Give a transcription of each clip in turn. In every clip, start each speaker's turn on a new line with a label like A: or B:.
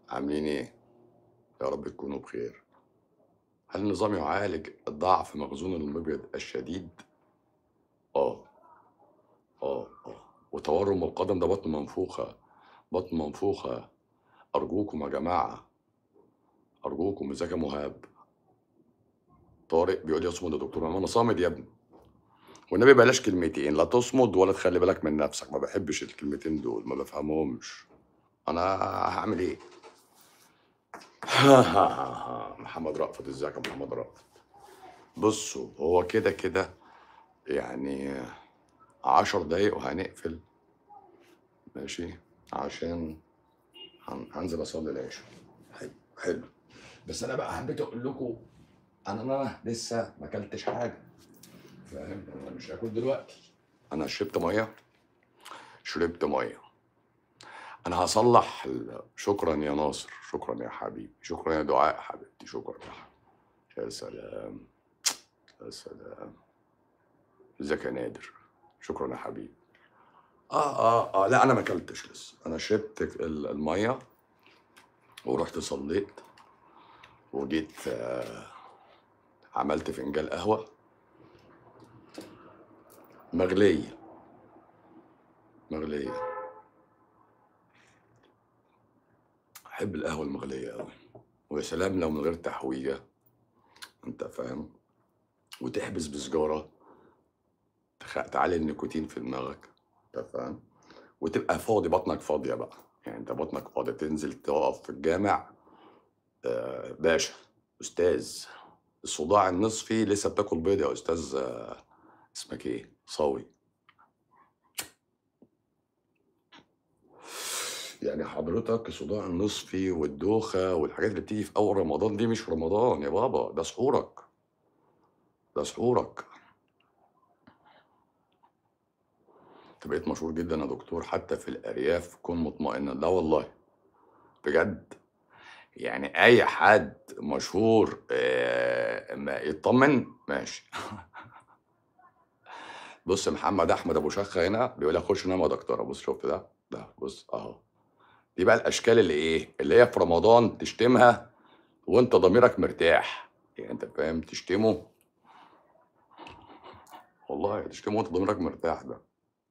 A: عاملين ايه؟ يا رب تكونوا بخير هل النظام يعالج الضعف مخزون المبيض الشديد؟ اه اه اه وتورم القدم ده بطن منفوخة بطن منفوخة أرجوكم يا جماعة أرجوكم ازيك يا مهاب طارق بيقول لي اصمد يا دكتور أنا صامد يا ابني والنبي بلاش كلمتين لا تصمد ولا تخلي بالك من نفسك ما بحبش الكلمتين دول ما بفهمهمش أنا هعمل ايه؟ محمد رأفت ازيك يا محمد رأفت بصوا هو كده كده يعني عشر دقايق وهنقفل ماشي عشان هن- هنزل اصلي العشاء حلو حلو بس انا بقى حبيت اقول لكم انا انا لسه ما اكلتش حاجه فاهم انا مش هاكل دلوقتي انا شربت ميه شربت ميه انا هصلح ال- شكرا يا ناصر شكرا يا حبيبي شكرا يا دعاء حبيبتي شكرا يا حبيبي يا سلام يا سلام ازيك يا نادر شكرا يا حبيبي اه اه اه لا انا ما اكلتش لسه انا شربت ال- الميه ورحت صليت وجيت آه عملت فنجان قهوه مغليه مغليه احب القهوه المغليه قوي ويا سلام لو من غير تحويجه انت فاهم وتحبس بسجاره تخ... تعلي النيكوتين في دماغك انت فاهم وتبقى فاضي بطنك فاضيه بقى يعني انت بطنك فاضيه تنزل تقف في الجامع آه باشا استاذ الصداع النصفي لسه بتاكل بيض يا استاذ آه اسمك ايه صاوي يعني حضرتك الصداع النصفي والدوخه والحاجات اللي بتيجي في اول رمضان دي مش رمضان يا بابا ده سحورك ده سحورك انت بقيت مشهور جدا يا دكتور حتى في الارياف كن مطمئنا لا والله بجد يعني اي حد مشهور آه، ما يطمن ماشي بص يا محمد احمد ابو شخه هنا بيقول لك خش نام يا دكتوره بص شفت ده ده بص اهو دي بقى الاشكال اللي ايه اللي هي في رمضان تشتمها وانت ضميرك مرتاح يعني انت فاهم تشتمه والله تشتمه وانت ضميرك مرتاح ده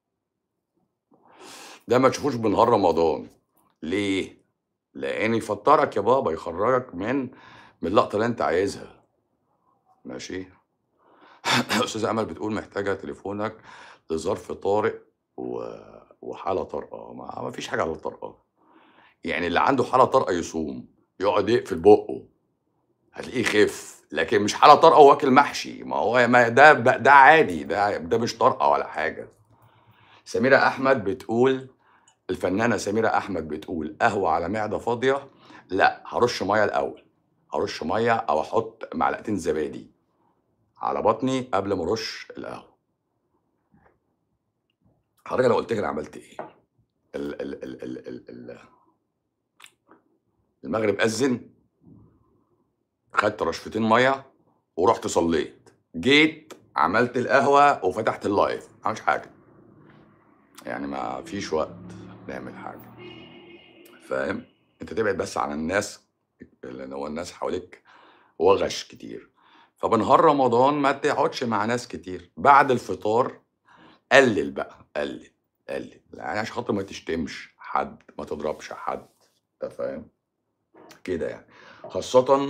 A: ده ما تشوفوش بنهار رمضان ليه لان يفطرك يا بابا يخرجك من من اللقطه اللي انت عايزها ماشي استاذه امل بتقول محتاجه تليفونك لظرف طارئ و... وحاله طارئه ما ما فيش حاجه على الطارئه يعني اللي عنده حاله طارئه يصوم يقعد يقفل بقه هتلاقيه خف لكن مش حاله طارئه واكل محشي ما هو ما ده ده عادي ده ده مش طارئه ولا حاجه سميره احمد بتقول الفنانه سميره احمد بتقول قهوه على معده فاضيه لا هرش ميه الاول هرش ميه او احط معلقتين زبادي على بطني قبل ما ارش القهوه حضرتك لو قلت لك انا عملت ايه ال ال ال ال ال ال المغرب اذن خدت رشفتين ميه ورحت صليت جيت عملت القهوه وفتحت اللايف ما عملتش حاجه يعني ما فيش وقت نعمل حاجه فاهم انت تبعد بس عن الناس لان هو الناس حواليك وغش كتير فبنهار رمضان ما تقعدش مع ناس كتير بعد الفطار قلل بقى قلل قلل يعني عشان خاطر ما تشتمش حد ما تضربش حد انت فاهم كده يعني خاصة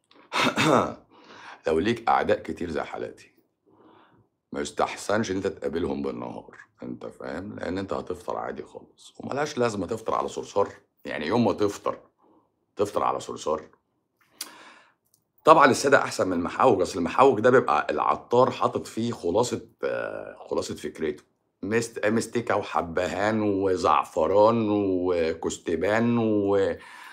A: لو ليك أعداء كتير زي حالاتي ما يستحسنش إن أنت تقابلهم بالنهار أنت فاهم لأن أنت هتفطر عادي خالص وملهاش لازمة تفطر على صرصار يعني يوم ما تفطر تفطر على صرصار طبعا السادة أحسن من المحاوج أصل المحاوج ده بيبقى العطار حاطط فيه خلاصة آه، خلاصة فكرته مست... مستكة وحبهان وزعفران وكستبان و...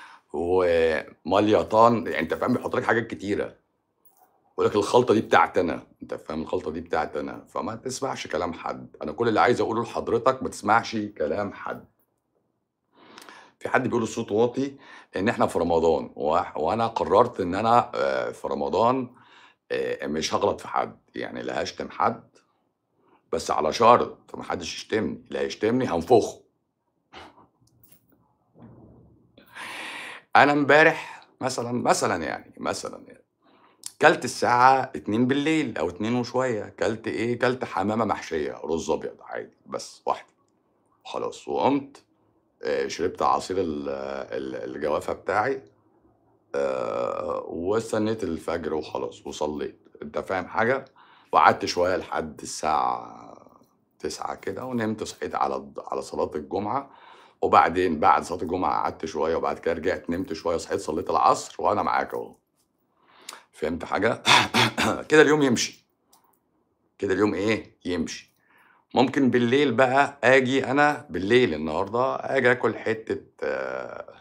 A: ومليطان يعني انت فاهم بيحط لك حاجات كتيره يقول لك الخلطه دي بتاعت انا انت فاهم الخلطه دي بتاعت انا فما تسمعش كلام حد انا كل اللي عايز اقوله لحضرتك ما تسمعش كلام حد في حد بيقول الصوت واطي ان احنا في رمضان و... وانا قررت ان انا آه، في رمضان آه، مش هغلط في حد يعني لا هشتم حد بس على شرط ما حدش يشتمني لا يشتمني هنفخه انا امبارح مثلا مثلا يعني مثلا يعني كلت الساعة 2 بالليل او 2 وشوية كلت ايه كلت حمامة محشية رز ابيض عادي بس واحدة خلاص وقمت آه، شربت عصير ال- ال- الجوافة بتاعي آه، واستنيت الفجر وخلاص وصليت انت فاهم حاجة وقعدت شوية لحد الساعة تسعة كده ونمت صحيت على الض- على صلاة الجمعة وبعدين بعد صلاة الجمعة قعدت شوية وبعد كده رجعت نمت شوية صحيت صليت العصر وأنا معاك أهو فهمت حاجة؟ كده اليوم يمشي كده اليوم إيه؟ يمشي ممكن بالليل بقى أجي أنا بالليل النهاردة أجي آكل حتة آه،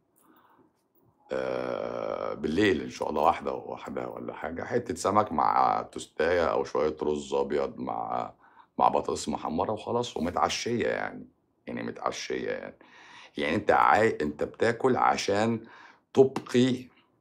A: آه، بالليل ان شاء الله واحده واحده ولا حاجه حته سمك مع توستايه او شويه رز ابيض مع مع بطاطس محمره وخلاص ومتعشيه يعني يعني متعشيه يعني يعني انت عاي... انت بتاكل عشان تبقي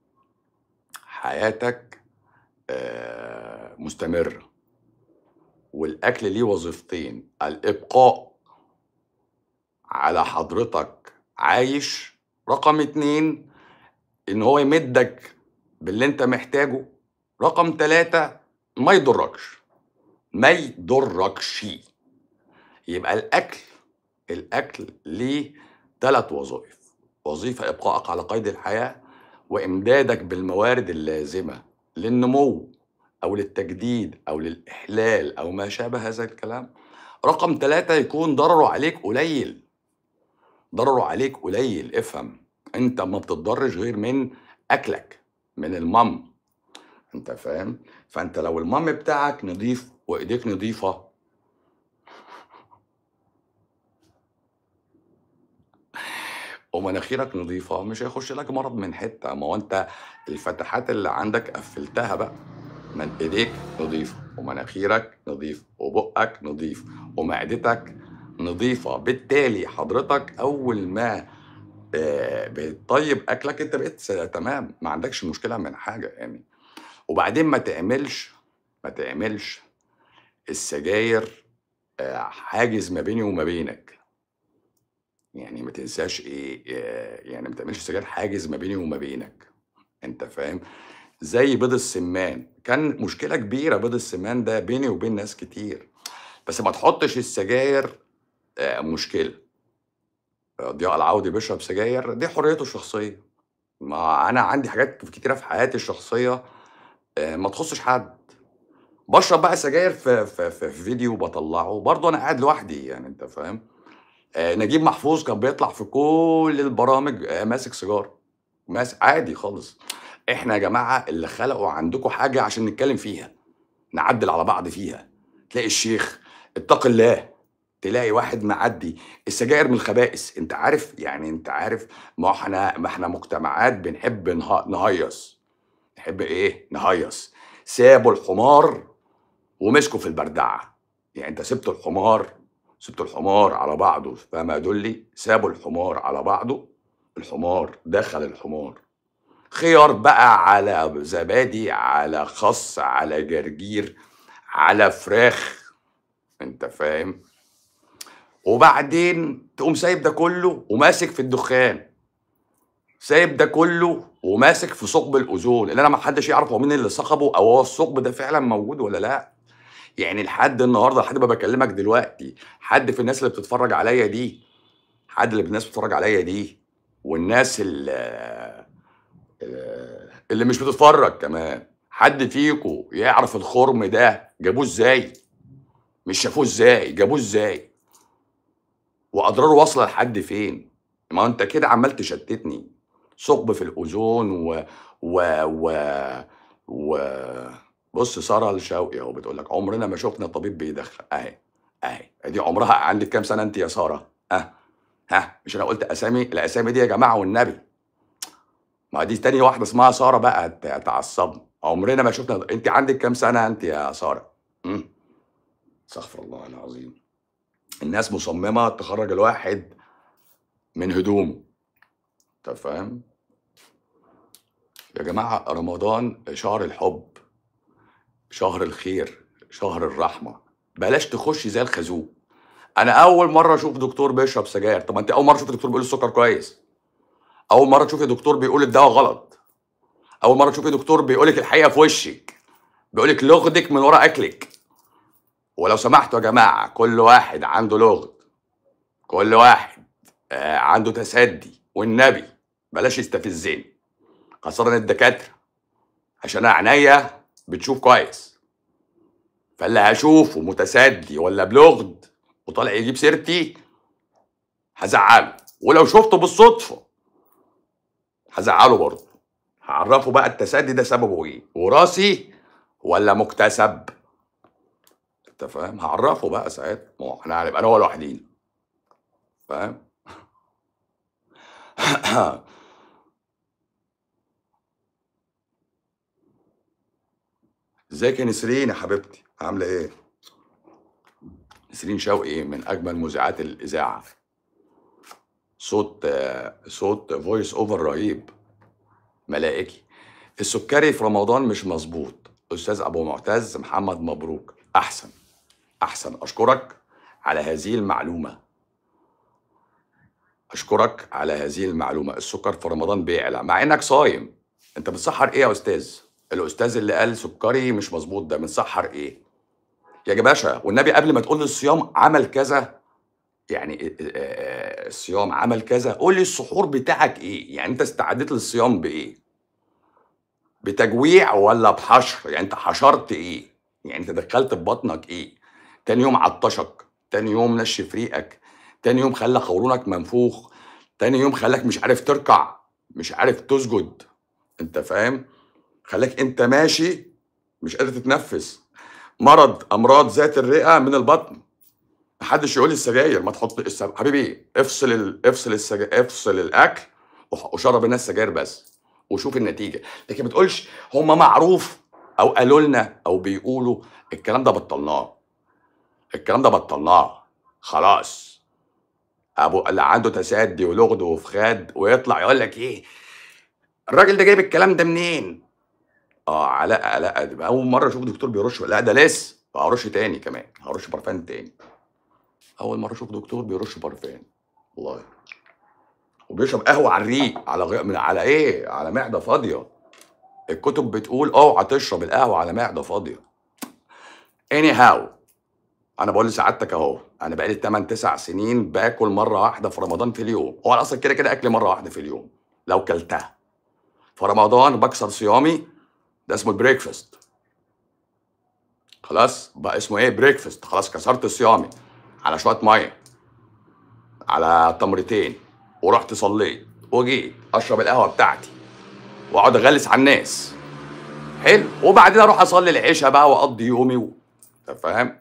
A: حياتك آه، مستمره والاكل ليه وظيفتين الابقاء على حضرتك عايش رقم اتنين ان هو يمدك باللي انت محتاجه رقم ثلاثة ما يضركش ما يضركش يبقى الاكل الاكل ليه ثلاث وظائف وظيفة ابقائك على قيد الحياة وامدادك بالموارد اللازمة للنمو او للتجديد او للاحلال او ما شابه هذا الكلام رقم ثلاثة يكون ضرره عليك قليل ضرره عليك قليل افهم انت ما بتتضرش غير من اكلك من المام انت فاهم فانت لو المام بتاعك نضيف وايديك نضيفه ومناخيرك نظيفة مش هيخش لك مرض من حتة ما هو انت الفتحات اللي عندك قفلتها بقى من ايديك نظيفة ومناخيرك نظيف وبقك نظيف ومعدتك نظيفة بالتالي حضرتك أول ما آه، بتطيب أكلك أنت بقيت س- تمام ما عندكش مشكلة من حاجة يعني وبعدين ما تعملش ما تعملش السجاير آه، حاجز ما بيني وما بينك يعني ما تنساش ايه آه، يعني ما تعملش السجاير حاجز ما بيني وما بينك انت فاهم زي بيض السمان كان مشكلة كبيرة بيض السمان ده بيني وبين ناس كتير بس ما تحطش السجاير آه، مشكلة آه، ضياء العودي بيشرب سجاير دي حريته الشخصية ما انا عندي حاجات كتيرة في حياتي الشخصية آه، ما تخصش حد بشرب بقى سجاير في, في, في فيديو بطلعه برضه انا قاعد لوحدي يعني انت فاهم آه، نجيب محفوظ كان بيطلع في كل البرامج آه، ماسك سيجاره ماسك عادي خالص احنا يا جماعه اللي خلقوا عندكم حاجه عشان نتكلم فيها نعدل على بعض فيها تلاقي الشيخ اتق الله تلاقي واحد معدي السجاير من الخبائث انت عارف يعني انت عارف ما احنا ما احنا مجتمعات بنحب نه- نهيص نحب ايه نهيص سابوا الحمار ومسكوا في البردعه يعني انت سبت الحمار سبت الحمار على بعضه فاهم يا دولي سابوا الحمار على بعضه الحمار دخل الحمار خيار بقى على زبادي على خس على جرجير على فراخ انت فاهم وبعدين تقوم سايب ده كله وماسك في الدخان سايب ده كله وماسك في ثقب الاوزون اللي انا ما حدش يعرف هو مين اللي ثقبه او هو الثقب ده فعلا موجود ولا لا يعني لحد النهارده لحد ما بكلمك دلوقتي حد في الناس اللي بتتفرج عليا دي حد اللي الناس بتتفرج عليا دي والناس اللي, اللي مش بتتفرج كمان حد فيكو يعرف الخرم ده جابوه ازاي مش شافوه ازاي جابوه ازاي واضراره واصله لحد فين ما انت كده عمال تشتتني ثقب في الاوزون و و و و بص ساره الشوقي اهو بتقول لك عمرنا ما شفنا طبيب بيدخن اهي اهي دي عمرها عندك كام سنه انت يا ساره اه ها مش انا قلت اسامي الاسامي دي يا جماعه والنبي ما دي تاني واحده اسمها ساره بقى ت- تعصبني عمرنا ما شفنا انت عندك كام سنه انت يا ساره امم استغفر الله العظيم الناس مصممه تخرج الواحد من هدومه انت فاهم يا جماعه رمضان شهر الحب شهر الخير شهر الرحمه بلاش تخش زي الخازوق انا اول مره اشوف دكتور بيشرب سجاير طب ما انت اول مره اشوف دكتور بيقول السكر كويس اول مره تشوفي دكتور بيقول الدواء غلط اول مره تشوفي دكتور بيقول لك الحقيقه في وشك بيقول لك لغدك من ورا اكلك ولو سمحتوا يا جماعه كل واحد عنده لغد كل واحد آه عنده تسدي والنبي بلاش يستفزني خاصه الدكاتره عشان انا عينيا بتشوف كويس فاللي هشوفه متسدي ولا بلغد وطالع يجيب سيرتي هزعله ولو شفته بالصدفه هزعله برضه هعرفه بقى التسدي ده سببه ايه وراثي ولا مكتسب انت فاهم هعرفه بقى ساعتها ما هو احنا هنبقى انا هو لوحدينا فاهم ازيك يا نسرين يا حبيبتي عامله ايه نسرين شوقي من اجمل مذيعات الاذاعه صوت آه، صوت فويس اوفر رهيب ملائكي السكري في رمضان مش مظبوط استاذ ابو معتز محمد مبروك احسن احسن اشكرك على هذه المعلومه اشكرك على هذه المعلومه السكر في رمضان بيعلى مع انك صايم انت بتسحر ايه يا استاذ الاستاذ اللي قال سكري مش مظبوط ده بنسحر ايه يا باشا والنبي قبل ما تقول لي الصيام عمل كذا يعني آه، آه، الصيام عمل كذا قول لي السحور بتاعك ايه يعني انت استعديت للصيام بايه بتجويع ولا بحشر يعني انت حشرت ايه يعني انت دخلت في بطنك ايه تاني يوم عطشك تاني يوم نشف ريقك تاني يوم خلى قولونك منفوخ تاني يوم خلاك مش عارف تركع مش عارف تسجد انت فاهم خلاك انت ماشي مش قادر تتنفس مرض امراض ذات الرئه من البطن محدش يقول لي السجاير ما تحط السب... حبيبي افصل ال... افصل السج... افصل الاكل وح- وشرب الناس سجاير بس وشوف النتيجه لكن ما تقولش هم معروف او قالوا لنا او بيقولوا الكلام ده بطلناه الكلام ده بطلناه خلاص ابو اللي عنده تسدي ولغد وفخاد ويطلع يقول لك ايه الراجل ده جايب الكلام ده منين اه علاء علاء دي بقى اول مره اشوف دكتور بيرش لا ده لسه هرش تاني كمان هرش برفان تاني اول مره اشوف دكتور بيرش برفان والله وبيشرب قهوه على الريق على غ... من على ايه على معده فاضيه الكتب بتقول اوعى تشرب القهوه على معده فاضيه اني هاو انا بقول لسعادتك اهو انا بقالي 8 9 سنين باكل مره واحده في رمضان في اليوم هو أنا اصلا كده كده اكل مره واحده في اليوم لو كلتها في رمضان بكسر صيامي ده اسمه البريكفاست خلاص بقى اسمه ايه بريكفاست خلاص كسرت صيامي على شويه ميه على تمرتين ورحت صليت وجيت اشرب القهوه بتاعتي واقعد اغلس على الناس حلو وبعدين اروح اصلي العشاء بقى واقضي يومي و... أنت فاهم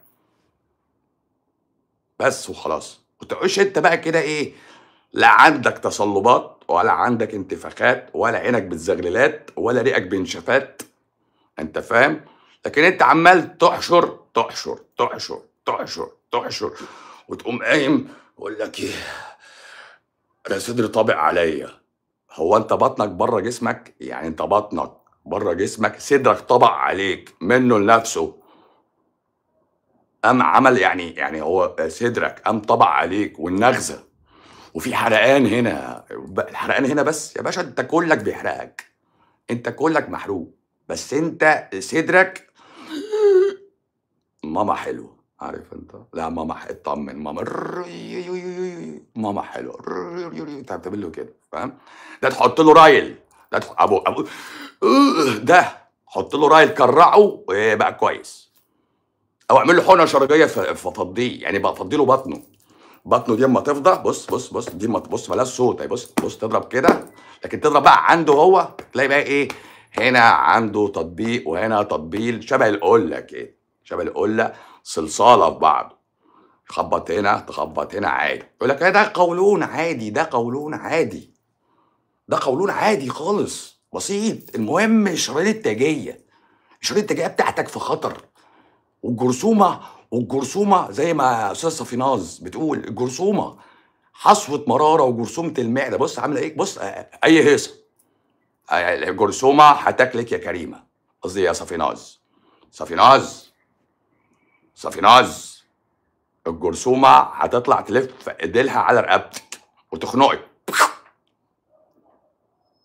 A: بس وخلاص وتعيش انت بقى كده ايه لا عندك تصلبات ولا عندك انتفاخات ولا عينك بتزغللات ولا ريقك بنشفات انت فاهم لكن انت عمال تحشر تحشر تحشر تحشر تحشر وتقوم قايم يقول لك ايه انا صدري طابق عليا هو انت بطنك بره جسمك يعني انت بطنك بره جسمك صدرك طبق عليك منه لنفسه قام عمل يعني يعني هو صدرك قام طبق عليك والنغزه وفي حرقان هنا ب- الحرقان هنا بس يا باشا انت كلك بيحرقك انت كلك محروق بس انت صدرك ماما حلوه عارف انت لا ماما ح- اطمن ماما ماما حلوه انت بتعمل له كده فاهم ده تحط له رايل ده تح... ابو ابو ده حط له رايل كرعه ويبقى كويس او اعمل له حقنه شرجيه ف- ففضيه يعني بقى فضي له بطنه بطنه دي اما تفضى بص بص بص دي اما تبص ملهاش صوت اهي بص بص تضرب كده لكن تضرب بقى عنده هو تلاقي بقى ايه هنا عنده تطبيق وهنا تطبيل شبه القله كده شبه القله صلصاله في بعض تخبط هنا تخبط هنا عادي يقول لك إيه ده قولون عادي ده قولون عادي ده قولون عادي خالص بسيط المهم الشرايين التاجيه الشرايين التاجيه بتاعتك في خطر والجرثومه والجرثومه زي ما استاذ صفيناز بتقول الجرثومه حصوه مراره وجرثومه المعده بص عامله ايه بص آه، اي هيصه آه، الجرثومه هتاكلك يا كريمه قصدي يا صفيناز صفيناز صفيناز الجرثومه هتطلع تلف ايديلها على رقبتك وتخنقك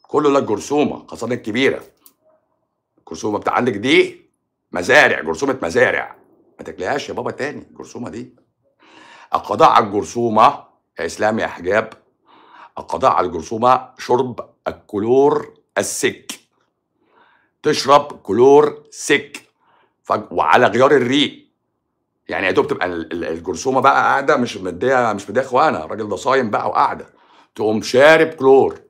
A: كله لك جرثومه خاصه الكبيره الجرثومه بتاع عندك دي مزارع جرثومه مزارع ما تاكلهاش يا بابا تاني الجرثومه دي القضاء على الجرثومه يا اسلام يا حجاب القضاء على الجرثومه شرب الكلور السك تشرب كلور سك ف- وعلى غيار الريق يعني يا دوب تبقى ال- ال- الجرثومه بقى قاعده مش مديه مش مديه اخوانا الراجل ده صايم بقى وقاعده تقوم شارب كلور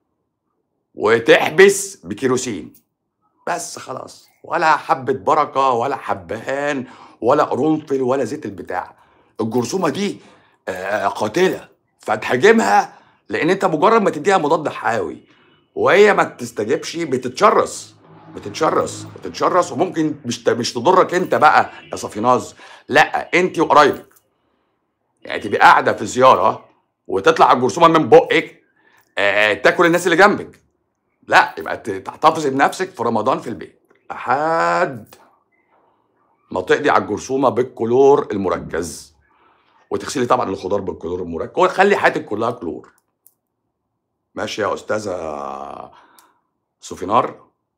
A: وتحبس بكيروسين بس خلاص ولا حبة بركة ولا حبهان ولا قرنفل ولا زيت البتاع الجرثومة دي آه، قاتلة فتهاجمها لأن أنت مجرد ما تديها مضاد حيوي وهي ما تستجبش بتتشرس بتتشرس بتتشرس وممكن مش ت- مش تضرك أنت بقى يا صفيناز لا أنت وقرايبك يعني تبقى قاعدة في زيارة وتطلع الجرثومة من بقك آه، تاكل الناس اللي جنبك لا يبقى ت- تحتفظي بنفسك في رمضان في البيت لحد ما تقضي على الجرثومه بالكلور المركز وتغسلي طبعا الخضار بالكلور المركز وتخلي حياتك كلها كلور ماشي يا استاذه سوفينار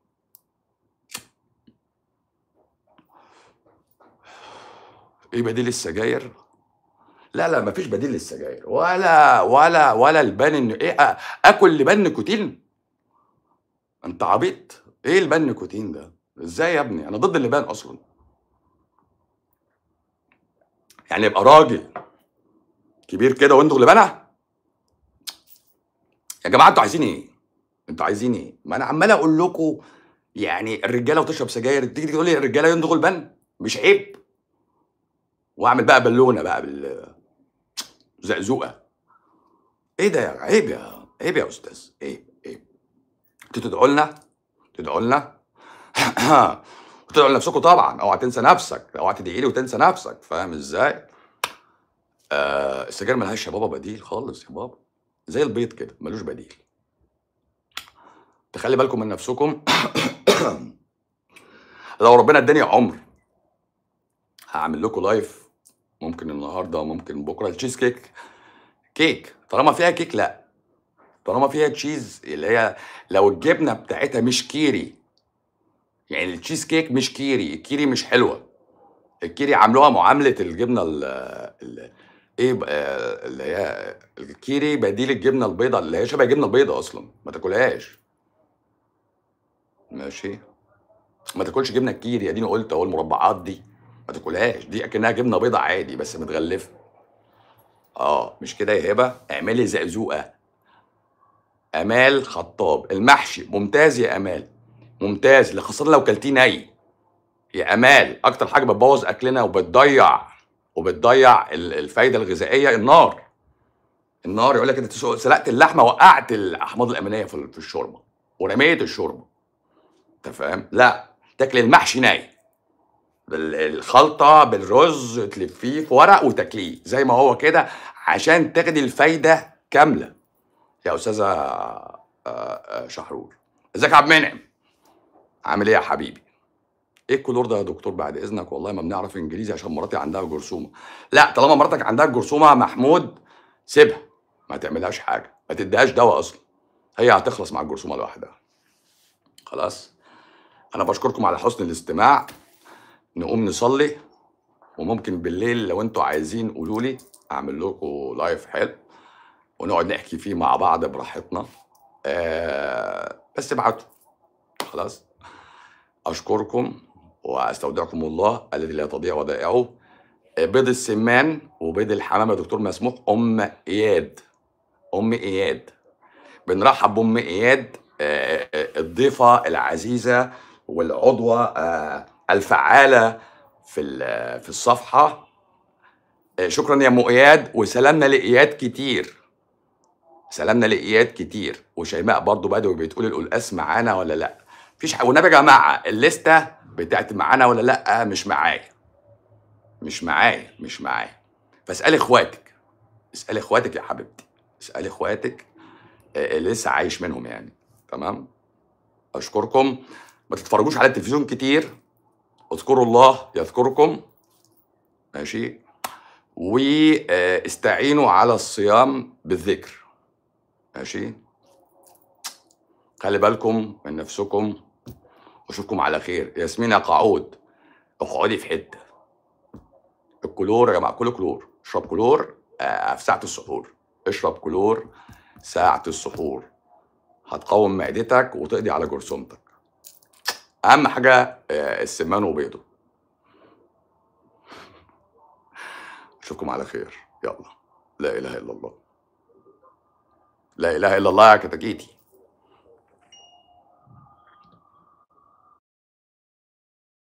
A: ايه بديل السجاير لا لا مفيش بديل للسجاير ولا ولا ولا البان إن- ايه أ- اكل لبان نيكوتين انت عبيط ايه البان نيكوتين ده ازاي يا ابني انا ضد اللبان اصلا يعني يبقى راجل كبير كده ويندغ لبانه يا جماعه انتوا عايزين ايه انتوا عايزين ايه ما انا عمال اقول لكم يعني الرجاله وتشرب سجاير تيجي تقول لي الرجاله يندغوا البن مش عيب واعمل بقى بالونه بقى بالزقزوقه ايه ده يا عيب يا عيب يا استاذ عيب عيب انتوا تدعوا لنا تدعوا لنا وتدعوا لنفسكم طبعا اوعى تنسى نفسك اوعى تدعي لي وتنسى نفسك فاهم ازاي؟ آه السجاير ملهاش يا بابا بديل خالص يا بابا زي البيض كده ملوش بديل تخلي بالكم من نفسكم لو ربنا اداني عمر هعمل لكم لايف ممكن النهارده ممكن بكره التشيز كيك كيك طالما فيها كيك لا طالما فيها تشيز اللي هي لو الجبنه بتاعتها مش كيري يعني التشيز كيك مش كيري الكيري مش حلوه الكيري عاملوها معامله الجبنه ال ال ايه بقى اللي هي الكيري بديل الجبنه البيضاء اللي هي شبه الجبنه البيضاء اصلا ما تاكلهاش ماشي ما تاكلش جبنه الكيري اديني قلت اهو المربعات دي ما تاكلهاش دي اكنها جبنه بيضاء عادي بس متغلفه اه مش كده يا هبه اعملي زقزوقه امال خطاب المحشي ممتاز يا امال ممتاز خاصه لو كلتيه ني يا امال اكتر حاجه بتبوظ اكلنا وبتضيع وبتضيع ال- الفايده الغذائيه النار النار يقول لك انت سو- سلقت اللحمه وقعت الاحماض الامينيه في في الشوربه ورميت الشوربه انت فاهم لا تاكل المحشي ني بال- الخلطه بالرز تلفيه في ورق وتاكليه زي ما هو كده عشان تاخدي الفايده كامله يا استاذه آه، آه، شحرور ازيك يا عبد المنعم عامل ايه يا حبيبي ايه الكلور ده يا دكتور بعد اذنك والله ما بنعرف انجليزي عشان مراتي عندها جرثومه لا طالما مراتك عندها جرثومه محمود سيبها ما تعملهاش حاجه ما تديهاش دواء اصلا هي هتخلص مع الجرثومه لوحدها خلاص انا بشكركم على حسن الاستماع نقوم نصلي وممكن بالليل لو انتوا عايزين قولوا لي اعمل لكم لايف حلو ونقعد نحكي فيه مع بعض براحتنا آه بس ابعتوا خلاص اشكركم واستودعكم الله الذي لا تضيع ودائعه آه، بيض السمان وبيض الحمام يا دكتور مسموح ام اياد ام اياد بنرحب بام اياد آه، آه، الضيفه العزيزه والعضوه آه، الفعاله في ال- في الصفحه آه، شكرا يا ام اياد وسلامنا لاياد كتير سلامنا لاياد كتير وشيماء برضو بدوي بتقول القلقاس معانا ولا لا مفيش حاجه والنبي يا جماعه الليسته بتاعت معانا ولا لا مش معايا مش معايا مش معايا فاسالي اخواتك اسالي اخواتك يا حبيبتي اسالي اخواتك آه، اللي لسه عايش منهم يعني تمام اشكركم ما تتفرجوش على التلفزيون كتير اذكروا الله يذكركم ماشي واستعينوا على الصيام بالذكر ماشي خلي بالكم من نفسكم واشوفكم على خير ياسمين يا قعود اقعدي في حته الكلور يا جماعه كله كلور اشرب كلور آه، في ساعه السحور اشرب كلور ساعه السحور هتقوم معدتك وتقضي على جرثومتك اهم حاجه آه، السمان وبيضه اشوفكم على خير يلا لا اله الا الله لا اله الا الله يا كتاكيتي